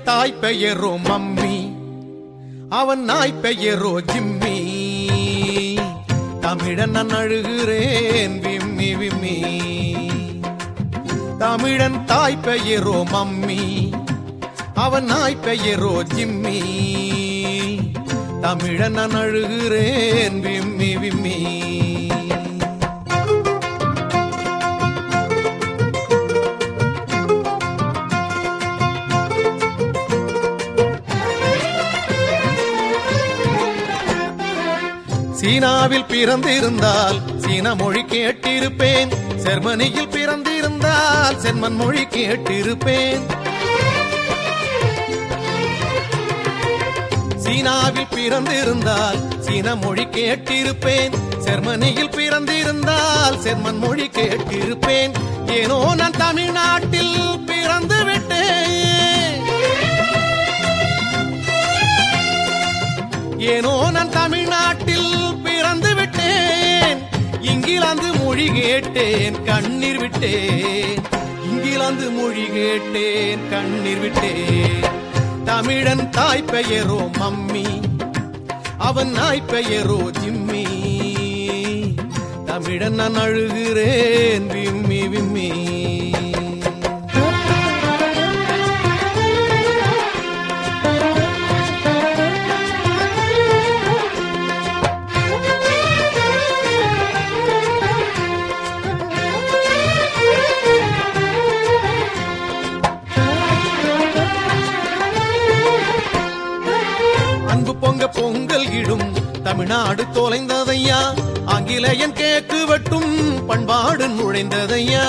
தாய் பெயரோ மம்மி அவன் நாய் பெயரோ ஜிம்மி தமிழன் நான் அழுகிறேன் விம்மி விம்மி தமிழன் தாய் பெயரோ மம்மி அவன் நாய் பெயரோ ஜிம்மி தமிழன் நான் அழுகிறேன் விம்மி விம்மி சீனாவில் பிறந்திருந்தால் சீன மொழி கேட்டிருப்பேன் ஜெர்மனியில் பிறந்திருந்தால் செம்மன் மொழி கேட்டிருப்பேன் சீனாவில் பிறந்திருந்தால் சீன மொழி கேட்டிருப்பேன் ஜெர்மனியில் பிறந்திருந்தால் செம்மன் மொழி கேட்டிருப்பேன் ஏனோ நான் தமிழ்நாட்டில் பிறந்து விட்டேன் ஏனோ நான் தமிழ்நாட்டில் பிறந்து விட்டேன் இங்கிலாந்து மொழி கேட்டேன் கண்ணீர் விட்டேன் இங்கிலாந்து மொழி கேட்டேன் கண்ணீர் விட்டேன் தமிழன் தாய் பெயரோ மம்மி அவன் நாய் பெயரோ ஜிம்மி தமிழன் நான் அழுகிறேன் விம்மி விம்மி அன்பு பொங்க பொங்கல் இடும் தமிழ்நாடு தொலைந்ததையா ஆங்கிலேயன் கேக்கு வெட்டும் பண்பாடு நுழைந்ததையா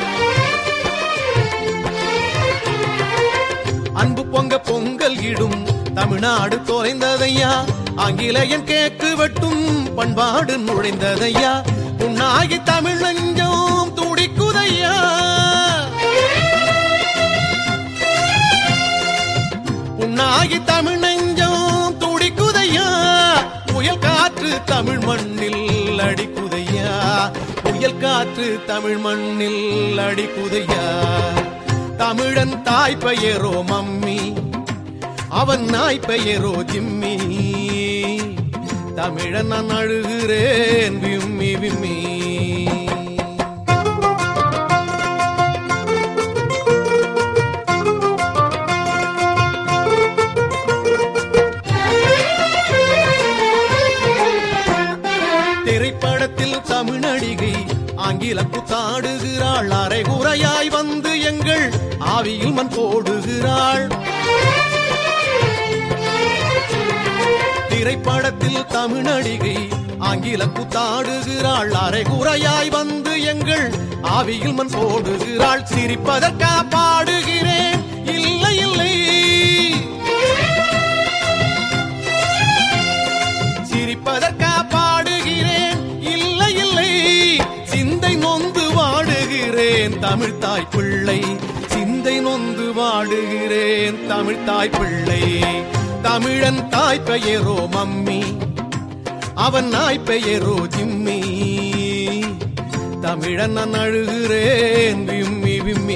அன்பு பொங்க பொங்கல் இடும் தமிழ்நாடு தொலைந்ததையா ஆங்கிலேயன் கேக்கு வெட்டும் பண்பாடு நுழைந்ததையா உன்னாகி தமிழ் நெஞ்சம் துடிக்குதையா உன்னாகி தமிழ் நெஞ்சம் துடிக்குதையா புயல் காற்று தமிழ் மண்ணில் அடிக்குதையா புயல் காற்று தமிழ் மண்ணில் அடிக்குதையா தமிழன் தாய் பெயரோ மம்மி அவன் நாய் பெயரோ ஜிம்மி தமிழன் நான் அழுகிறேன் விம்மி விம்மி திரைப்படத்தில் தமிழ் நடிகை ஆங்கில குத்தாடுகிறாள் அரைகுறையாய் வந்து எங்கள் ஆவியில் மண் போடுகிறாள் திரைப்படத்தில் தமிழ் நடிகை ஆங்கில குத்தாடுகிறாள் அரைகுறையாய் வந்து எங்கள் ஆவியில் மண் போடுகிறாள் சிரிப்பதற்கா பாடுகிறேன் இல்லை இல்லை சிரிப்பதற்கா பாடுகிறேன் இல்லை இல்லை சிந்தை நொந்து வாடுகிறேன் தமிழ் தாய் பிள்ளை சிந்தை நொந்து வாடுகிறேன் தமிழ் தாய் பிள்ளை தமிழன் தாய் பெயரோ மம்மி அவன் நாய் பெயரோ ஜிம்மி தமிழன் நான் அழுகிறேன் விம்மி விம்மி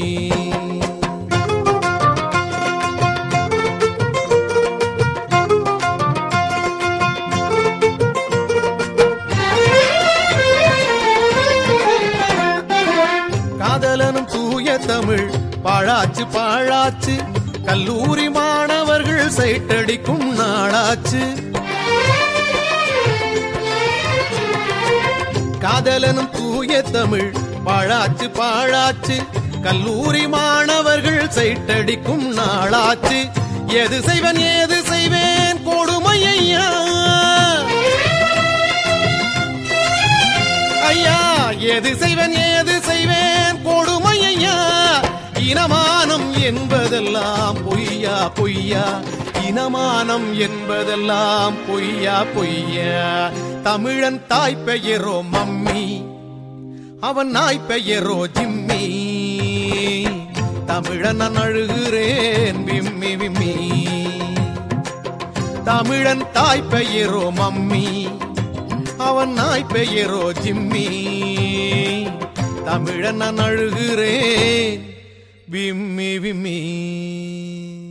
காதலனும் தூய தமிழ் பாழாச்சு பாழாச்சு கல்லூரி மாணவர்கள் சைட்டடிக்கும் நாளாச்சு காதலனும் தூய தமிழ் பாழாச்சு பாழாச்சு கல்லூரி மாணவர்கள் சைட்டடிக்கும் நாளாச்சு எது செய்வன் ஏது செய்வேன் கொடுமை ஐயா ஐயா எது செய்வன் ஏது செய்வேன் கொடுமை ஐயா இனமானம் என்பதெல்லாம் பொய்யா பொய்யா இனமானம் என்பதெல்லாம் பொய்யா பொய்யா தமிழன் தாய் பெயரோ மம்மி அவன் நாய் பெயரோ ஜிம்மி தமிழன் நான் அழுகிறேன் விம்மி விம்மி தமிழன் தாய் பெயரோ மம்மி அவன் நாய் பெயரோ ஜிம்மி தமிழன் நான் அழுகிறேன் விம்மி விம்மி